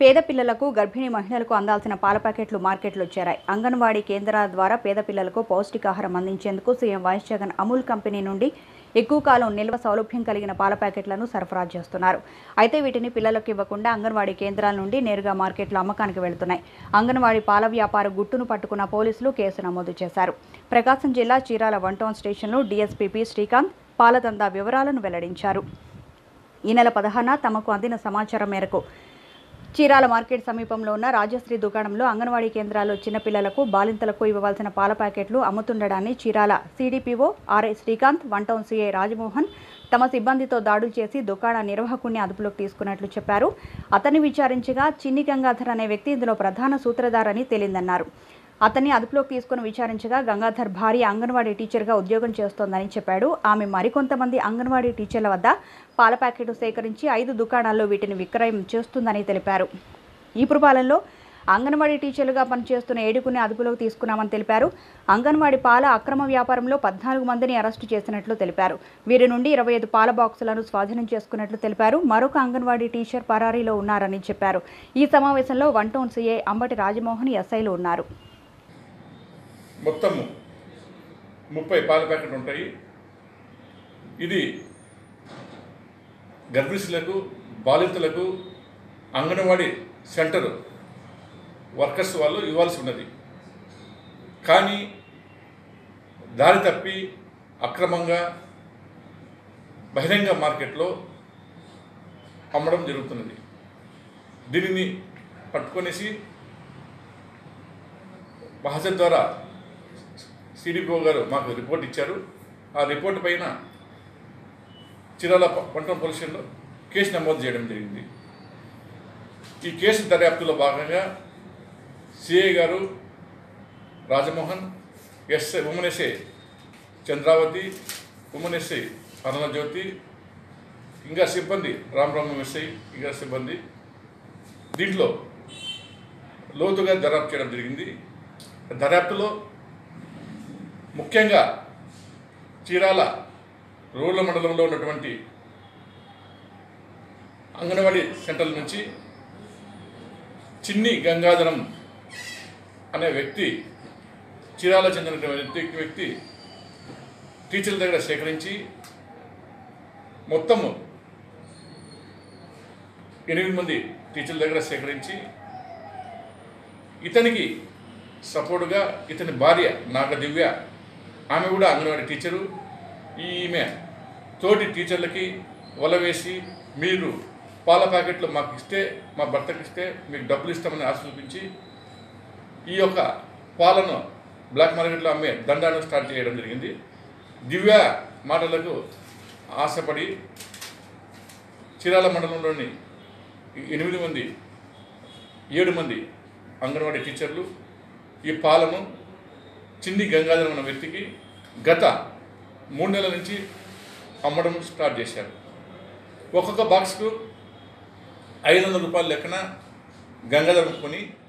పేద పిల్లలకు గర్భిణీ మహిళలకు అందాల్సిన పాల ప్యాకెట్లు మార్కెట్లో చేరాయి అంగన్వాడీ కేంద్రాల ద్వారా పేద పిల్లలకు పౌష్టికాహారం అందించేందుకు CM YS Jagan Amul company నుండి ఎక్కువ కాలం నిల్వ సౌలభ్యం కలిగిన పాల ప్యాకెట్లను సరఫరా చేస్తున్నారు అయితే వీటిని పిల్లలకు ఇవ్వకుండా అంగన్వాడీ కేంద్రాల నుండి నేరుగా మార్కెట్లో అమ్మకానికి వెళుతున్నాయి అంగన్వాడీ పాల వ్యాపార గుట్టును పట్టుకున్న పోలీసులు కేసు నమోదు చేశారు ప్రకాశం జిల్లా చీరాల వన్ టౌన్ స్టేషన్లో డీఎస్పీపీ శ్రీకాంత్ పాలదందా వివరాలను వెల్లడించారు ఈ నెల పదహారున తమకు అందిన సమాచారం మేరకు చీరాల మార్కెట్ సమీపంలో ఉన్న రాజశ్రీ దుకాణంలో అంగన్వాడీ కేంద్రాల్లో చిన్నపిల్లలకు బాలింతలకు ఇవ్వవలసిన పాల ప్యాకెట్లు అమ్ముతుండడాన్ని Chirala CDPO RI Srikanth one town CI Rajamohan తమ సిబ్బందితో దాడులు చేసి దుకాణ నిర్వాహకుడిని అదుపులోకి తీసుకున్నట్లు చెప్పారు అతన్ని విచారించగా చిన్ని గంగాధర్ అనే వ్యక్తి ఇందులో ప్రధాన సూత్రధారని తేలిందన్నారు అతన్ని అదుపులోకి తీసుకుని విచారించగా గంగాధర్ భార్య అంగన్వాడీ టీచర్గా ఉద్యోగం చేస్తోందని చెప్పాడు ఆమె మరికొంతమంది అంగన్వాడీ టీచర్ల వద్ద పాల ప్యాకెట్ సేకరించి ఐదు దుకాణాల్లో వీటిని విక్రయం చేస్తుందని తెలిపారు ఈ పురపాలెంలో అంగన్వాడీ టీచర్లుగా పనిచేస్తున్న ఏడుగురిని అదుపులోకి తీసుకున్నామని తెలిపారు అంగన్వాడీ పాల అక్రమ వ్యాపారంలో పద్నాలుగు మందిని అరెస్టు చేసినట్లు తెలిపారు వీరి నుండి ఇరవై ఐదు పాల బాక్సులను స్వాధీనం చేసుకున్నట్లు తెలిపారు మరొక అంగన్వాడీ టీచర్ పరారీలో ఉన్నారని చెప్పారు ఈ సమావేశంలో one town CI Ambati Rajamohan ఎస్ఐలు ఉన్నారు మొత్తము ముప్పై పాల ప్యాకెట్లు ఉంటాయి ఇది గర్భిణీలకు బాలింతలకు అంగన్వాడీ సెంటర్ వర్కర్స్ వాళ్ళు ఇవ్వాల్సి ఉన్నది కానీ దారి తప్పి అక్రమంగా బహిరంగ మార్కెట్లో అమ్మడం జరుగుతున్నది దీనిని పట్టుకొనేసి మహాజన్ ద్వారా సిడిపిఓ గారు మాకు రిపోర్ట్ ఇచ్చారు ఆ రిపోర్ట్ పైన చిరాల పంటం పోలీస్ స్టేషన్లో కేసు నమోదు చేయడం జరిగింది ఈ కేసు దర్యాప్తులో భాగంగా సిఐ గారు Rajamohan SI women SI Chandravathi women SI Aruna Jyothi ఇంకా సిబ్బంది రామరామ ఎస్ఐ ఇంకా సిబ్బంది దీంట్లో లోతుగా దర్యాప్తు చేయడం జరిగింది దర్యాప్తులో ముఖ్యంగా చీరాల రూరల్ మండలంలో ఉన్నటువంటి అంగన్వాడీ సెంటర్ల నుంచి చిన్ని గంగాధరం అనే వ్యక్తి చీరాల చెందినటువంటి వ్యక్తి వ్యక్తి టీచర్ల దగ్గర సేకరించి మొత్తము ఎనిమిది మంది టీచర్ల దగ్గర సేకరించి ఇతనికి సపోర్టుగా ఇతని భార్య నాగ దివ్య ఆమె కూడా అంగన్వాడీ టీచరు ఈమె తోటి టీచర్లకి వల వేసి మీరు పాల ప్యాకెట్లు మాకు ఇస్తే మా భర్తకి ఇస్తే మీకు డబ్బులు ఇస్తామని ఆశ చూపించి ఈ యొక్క పాలను బ్లాక్ మార్కెట్లో అమ్మే దండాను స్టార్ట్ చేయడం జరిగింది దివ్య మాటలకు ఆశపడి చీరాల మండలంలోని ఎనిమిది మంది ఏడు మంది అంగన్వాడీ టీచర్లు ఈ పాలను చిన్ని గంగాధరం అన్న వ్యక్తికి గత మూడు నెలల నుంచి అమ్మడం స్టార్ట్ చేశారు ఒక్కొక్క బాక్స్కు ఐదు వందల రూపాయల లెక్కన గంగాధరం కొని